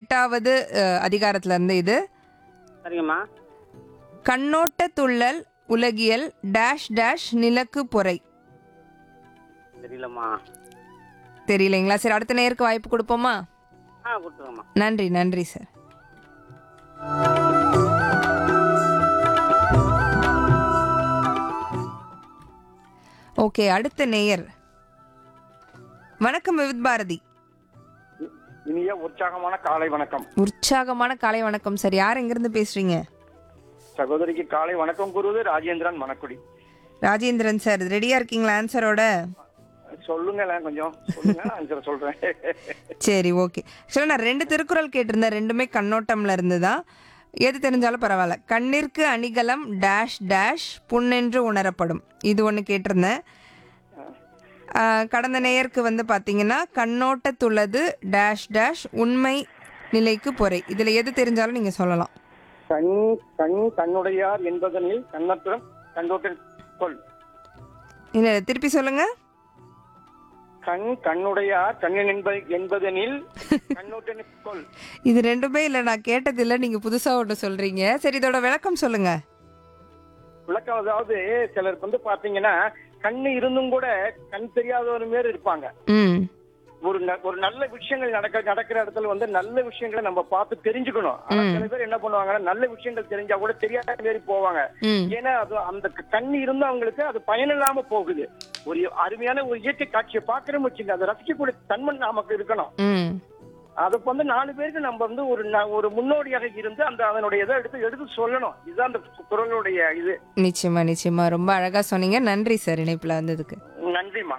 எட்டாவது அஹ், அதிகாரத்துல இருந்து இது சரிங்கம்மா கண்ணோட்ட துள்ளல் உலகியல் டேஷ் டேஷ் நிலக்கு பொறை தெரியலம்மா தெரியலைங்களா சரி அடுத்த நேருக்கு வாய்ப்பு கொடுப்போமா ஆ கொடுத்துருங்கம்மா நன்றி நன்றி சார் ஓகே அடுத்த நேயர் வணக்கம் விவித் பாரதி இனிய உற்சாகமான காலை வணக்கம் உற்சாகமான காலை வணக்கம் சார் யார் எங்கிருந்து பேசுறீங்க சகோதரிக்கு காலை வணக்கம் கூறுவது ராஜேந்திரன் மணக்குடி ராஜேந்திரன் சார் ரெடியா இருக்கீங்களா ஆன்சரோட சொல்லுங்களேன் கொஞ்சம் சொல்லுங்க ஆன்சர் சொல்றேன் சரி ஓகே ஆக்சுவலாக நான் ரெண்டு திருக்குறள் கேட்டிருந்தேன் ரெண்டுமே கண்ணோட்டம்ல இருந்து தான் எது தெரிஞ்சாலும் பரவாயில்ல கண்ணிற்கு அணிகலம் டேஷ் டேஷ் புண்ணென்று உணரப்படும் இது ஒன்று கேட்டிருந்தேன் ஆ, கடந்த நேயருக்கு வந்து பார்த்தீங்கன்னா கண்ணோட்டத்துள்ளது டேஷ் டேஷ் உண்மை நிலைக்கு பொறை இதில் எது தெரிஞ்சாலும் நீங்கள் சொல்லலாம் கண் கண் கண்ணுடையார் என்பதனில் கண்ணத்துடன் கண்டோட்டில் கொள் இல்லை திருப்பி சொல்லுங்க கண் கண்ணுடையார் கண்ணன் என்பது என்பதனில் கண்ணோட்டின் கொள் இது ரெண்டுமே இல்லை நான் கேட்டதில்லை நீங்கள் புதுசாக ஒன்று சொல்கிறீங்க சரி இதோட விளக்கம் சொல்லுங்க விளக்கம் அதாவது சிலருக்கு வந்து பாத்தீங்கன்னா கண்ணு இருந்தும் கூட கண் தெரியாதவர் மாரி இருப்பாங்க ம் ஒரு ந- ஒரு நல்ல விஷயங்கள் நடக்க நடக்கிற இடத்துல வந்து நல்ல விஷயங்களை நம்ம பார்த்து தெரிஞ்சுக்கணும் ஆனா சில பேர் என்ன பண்ணுவாங்கன்னா நல்ல விஷயங்கள் தெரிஞ்சா கூட தெரியாத மாரி போவாங்க ம் ஏன்னா அது அந்த க- கண் இருந்து அவங்களுக்கு அது பயனில்லாம போகுது ஒரு அருமையான ஒரு இயற்கை காட்சியை பாக்குறோம் வச்சுங்க அதை ரசிக்கக்கூடிய தன்மை நமக்கு இருக்கணும் ம் அதுக்கு வந்து நாலு பேருக்கு நம்ம வந்து ஒரு ந- ஒரு முன்னோடியாக இருந்து அந்த அதனுடைய இதை எடுத்து எடுத்து சொல்லணும் இதுதான் அந்த குரலுடைய இது நிச்சயமா நிச்சயமா ரொம்ப அழகா சொன்னீங்க நன்றி சார் இணைப்புல வந்ததுக்கு நன்றிமா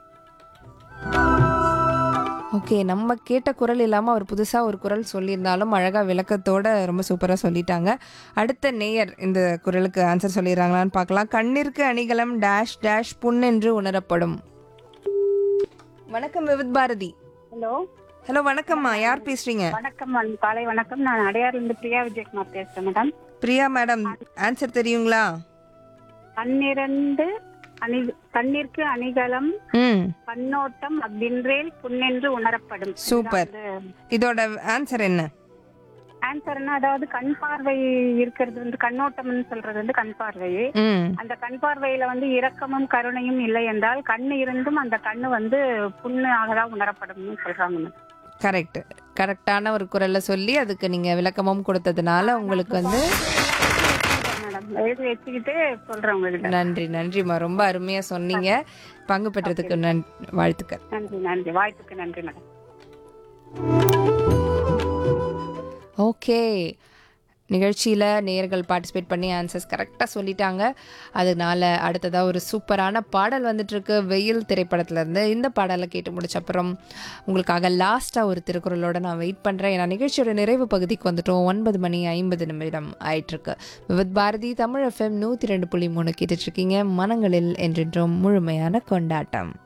ஓகே நம்ம கேட்ட குரல் இல்லாம அவர் புதுசா ஒரு குரல் சொல்லியிருந்தாலும் அழகா விளக்கத்தோட ரொம்ப சூப்பரா சொல்லிட்டாங்க அடுத்த நேயர் இந்த குரலுக்கு ஆன்சர் சொல்லிடுறாங்களான்னு பார்க்கலாம் கண்ணிற்கு அணிகலம் டேஷ் டேஷ் புண் என்று உணரப்படும் வணக்கம் விவித் பாரதி ஹலோ ஹலோ வணக்கம்மா யார் பேசுறீங்க வணக்கம் மேம். காலை வணக்கம் நான் அடையாறுலேருந்து பிரியா விஜயகுமார் பேசுறேன் மேடம் பிரியா மேடம் ஆன்சர் தெரியுங்களா கண்ணிரண்டு அணி கண்ணிற்கு அணிகலம் ம் கண்ணோட்டம் அப்பின்றேல் புண்ணென்று உணரப்படும் சூப்பர். இதோட ஆன்சர் என்ன ஆன்சர்னா அதாவது கண் பார்வை இருக்கிறது வந்து கண்ணோட்டம்னு சொல்றது வந்து கண் பார்வை ம் அந்த கண் பார்வையில வந்து இரக்கமும் கருணையும் இல்லை என்றால் கண்ணு இருந்தும் அந்த கண்ணு வந்து புண்ணு ஆகதான் உணரப்படும்னு சொல்றாங்க மேம். கரெக்ட் கரெக்டான ஒரு குரல்ல சொல்லி அதுக்கு நீங்க விளக்கமும் கொடுத்ததுனால உங்களுக்கு வந்து மேடம் எழுதி வச்சுக்கிட்டு சொல்றேன் உங்ககிட்ட நன்றி நன்றிம்மா ரொம்ப அருமையா சொன்னீங்க பங்கு பெற்றதுக்கு நன் வாழ்த்துக்கள் நன்றி நன்றி வாய்ப்புக்கு நன்றி மேடம் ஓகே நிகழ்ச்சியில் நேயர்கள் பார்ட்டிசிபேட் பண்ணி ஆன்சர்ஸ் கரெக்டாக சொல்லிட்டாங்க அதனால அடுத்ததாக ஒரு சூப்பரான பாடல் வந்துட்டுருக்கு வெயில் திரைப்படத்துலேருந்து இந்த பாடலை கேட்டு முடிச்ச அப்புறம் உங்களுக்காக லாஸ்ட்டாக ஒரு திருக்குறளோட நான் வெயிட் பண்ணுறேன் ஏன்னா நிகழ்ச்சியோட நிறைவு பகுதிக்கு வந்துட்டோம் ஒன்பது மணி ஐம்பது நிமிடம் ஆயிட்டிருக்கு விவித் பாரதி தமிழ் எஃப்எம் நூற்றி ரெண்டு புள்ளி மூணு கேட்டுட்ருக்கீங்க மனங்களில் என்றென்றும் முழுமையான கொண்டாட்டம்